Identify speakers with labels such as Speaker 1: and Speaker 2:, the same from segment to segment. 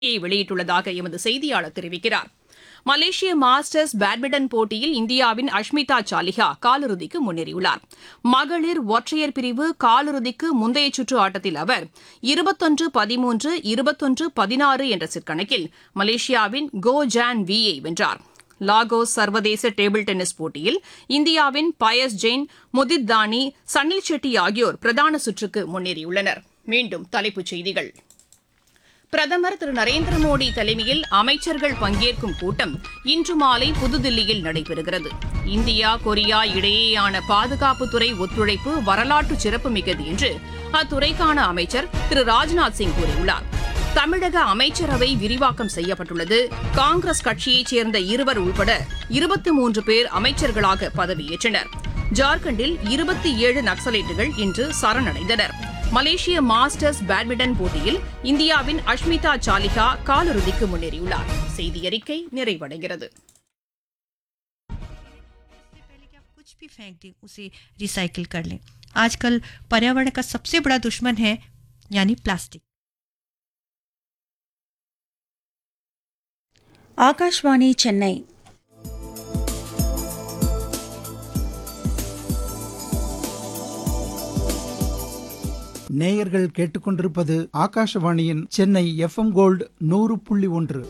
Speaker 1: வெளியிட்டுள்ளதாக எமது செய்தியாளர் தெரிவிக்கிறார் மலேசிய மாஸ்டர்ஸ் பேட்மிண்டன் போட்டியில் இந்தியாவின் அஷ்மிதா சாலிஹா காலிறுதிக்கு முன்னேறியுள்ளார் மகளிர் ஒற்றையர் பிரிவு காலிறுதிக்கு முந்தைய சுற்று ஆட்டத்தில் அவர் இருபத்தொன்று பதிமூன்று இருபத்தொன்று பதினாறு என்ற சிற்கணக்கில் மலேசியாவின் கோ ஜான் வியை வென்றார் லாகோஸ் சர்வதேச டேபிள் டென்னிஸ் போட்டியில் இந்தியாவின் பயஸ் ஜெயின் முதித் தானி சன்னில் செட்டி ஆகியோர் பிரதான சுற்றுக்கு முன்னேறியுள்ளனர் மீண்டும் தலைப்புச் செய்திகள் பிரதமர் திரு நரேந்திர மோடி தலைமையில் அமைச்சர்கள் பங்கேற்கும் கூட்டம் இன்று மாலை புதுதில்லியில் நடைபெறுகிறது இந்தியா கொரியா இடையேயான பாதுகாப்புத்துறை ஒத்துழைப்பு வரலாற்று சிறப்புமிக்கது என்று அத்துறைக்கான அமைச்சர் திரு ராஜ்நாத் சிங் கூறியுள்ளார் தமிழக அமைச்சரவை விரிவாக்கம் செய்யப்பட்டுள்ளது காங்கிரஸ் கட்சியைச் சேர்ந்த இருவர் உள்பட இருபத்தி மூன்று பேர் அமைச்சர்களாக பதவியேற்றனர் ஜார்க்கண்டில் இருபத்தி ஏழு நக்சலைட்டுகள் இன்று சரணடைந்தனர் மலேசிய மாஸ்டர்ஸ் பேட்மிண்டன் போட்டியில் இந்தியாவின் அஷ்மிதா சாலிகா காலிறுதிக்கு முன்னேறியுள்ளார் செய்தி அறிக்கை நிறைவடைகிறது
Speaker 2: पहले कि आप कुछ भी फेंक दें उसे रिसाइकिल कर लें आजकल पर्यावरण का सबसे बड़ा दुश्मन है यानी प्लास्टिक
Speaker 3: ஆகாஷ்வாணி சென்னை
Speaker 4: நேயர்கள் கேட்டுக்கொண்டிருப்பது ஆகாஷவாணியின் சென்னை எஃப்எம் கோல்டு நூறு புள்ளி ஒன்று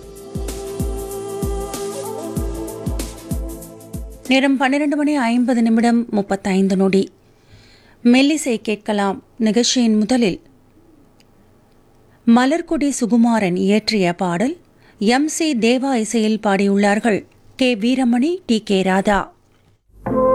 Speaker 3: நேரம் பன்னிரண்டு மணி ஐம்பது நிமிடம் முப்பத்தைந்து நொடி மெல்லிசை கேட்கலாம் நிகழ்ச்சியின் முதலில் மலர்கொடி சுகுமாரன் இயற்றிய பாடல் எம் சி தேவா இசையில் பாடியுள்ளார்கள் K Veeramani T K Radha